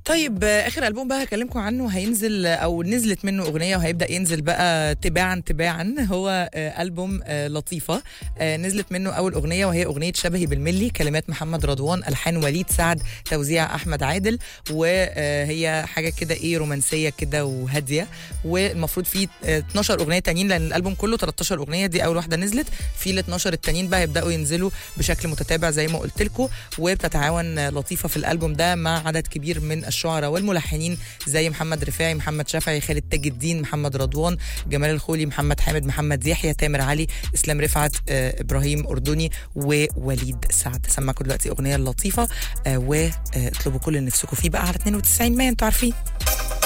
طيب آه، اخر البوم بقى هكلمكم عنه هينزل آه، او نزلت منه اغنيه وهيبدا ينزل بقى تباعا تباعا هو آه، البوم آه، لطيفه آه، نزلت منه اول اغنيه وهي اغنيه شبهي بالملي كلمات محمد رضوان الحان وليد سعد توزيع احمد عادل وهي حاجه كده ايه رومانسيه كده وهاديه والمفروض في آه، 12 اغنيه تانيين لان الالبوم كله 13 اغنيه دي اول واحده نزلت في ال 12 التانيين بقى يبداوا ينزلوا بشكل متتابع زي ما قلت لكم وبتتعاون آه، لطيفه في الالبوم ده مع عدد كبير من الشعراء والملحنين زي محمد رفاعي محمد شافعي خالد تاج الدين محمد رضوان جمال الخولي محمد حامد محمد يحيى تامر علي اسلام رفعت آه، ابراهيم اردني ووليد سعد سمعكم دلوقتي اغنيه لطيفه آه، واطلبوا كل اللي نفسكم فيه بقى على 92 ما انتوا عارفين